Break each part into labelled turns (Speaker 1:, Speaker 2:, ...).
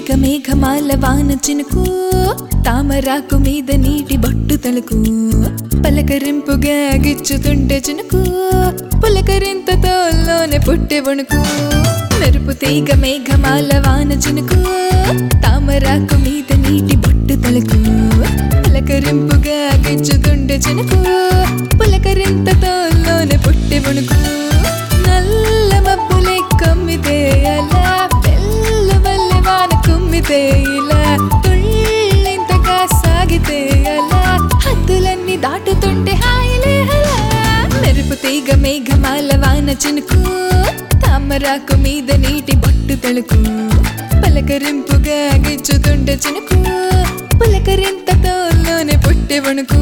Speaker 1: తీగ మేఘమాల వాన చినుకు తామరాకు మీద నీటి బొట్టు తలుకు పలకరింపుగా గిచ్చుతుంటే చినుకు పులకరింతతోలోనే పుట్టె వణుకు మెరుపు తీగ మేఘమాల వాన చినుకు తామరాకు మీద నీటి బొట్టు తలుకు పలకరింపుగా గిచ్చుతుంటే చినుకు పులకరింతతోలోనే పుట్టె వణుకు నల్ల మబ్బులే కమ్మితే అలా వెల్ల వల్లె వాన కుమ్మితే ఇలా తుళ్ళింతగా సాగితే అలా హద్దులన్నీ దాటుతుంటే హాయిలే అలా మెరుపు తీగ మేఘమాల వాన చినుకు తామరాకు మీద నీటి బొట్టు తలుకు పలకరింపుగా గిచ్చుతుంటే చినుకు పులకరింతతోలోనే పుట్టె వణుకు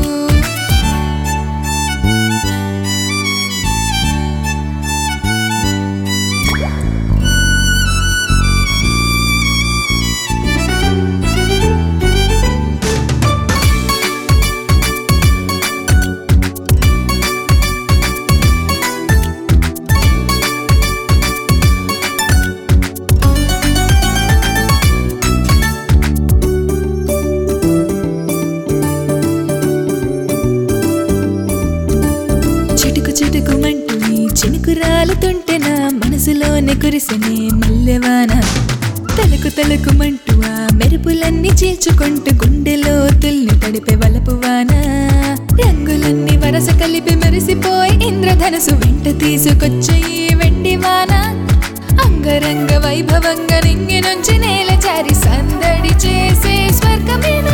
Speaker 1: చిటుకు చిటుకుమంటూ ఈ చినుకు రాలుతుంటే నా మనసులోనే కురిసెనే మల్లెవాన తలకు తలుకుమంటూ ఆ మెరుపులన్నీ చీల్చుకుంటూ గుండెలో తుల్లి తడిపే వలపు వాన రంగులన్నీ వరస కలిపి మెరిసిపోయి ఇంద్రధనుసు వెంట తీసుకొచ్చే ఈ వెండి వాన అంగరంగ వైభవంగా నింగి నుంచి నేల జారి సందడి చేసే స్వర్గమేనా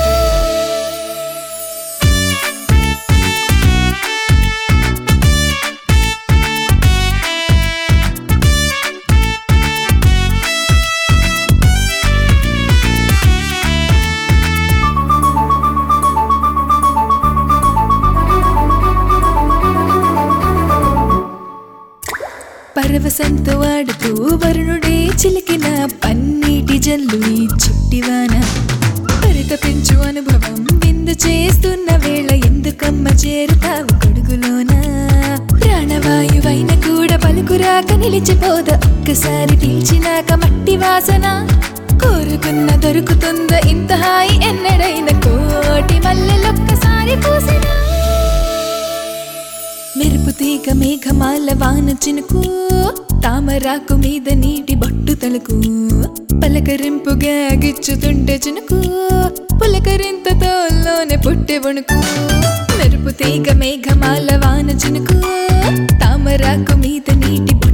Speaker 1: పరవశంతో ఆడుతూ వరుణుడే చిలికిన పన్నీటి జల్లు ఈ చిట్టివాన పరితపించు అనుభవం విందు చేస్తున్న వేళ ఎందుకమ్మ చేరుతావు కొడుగులోన ప్రాణవాయువైన కూడా పలుకురాక నిలిచిపోద ఒక్కసారి పీల్చినాక మట్టి వాసన కోరుకున్న దొరుకుతుంద ఇంత హాయి ఎన్నడైన కోటి మల్లెలొక్కసారి పూసినా మెరుపు తీగ మేఘమాల వాన చినుకు తామరాకు మీద నీటి బొట్టు తలుకు పలకరింపుగా గిచ్చుతుంటే చినుకు పులకరింతతోలోనే పుట్టె వణుకు మెరుపు తీగ మేఘమాల వాన చినుకు తామరాకు మీద నీటి బొట్టు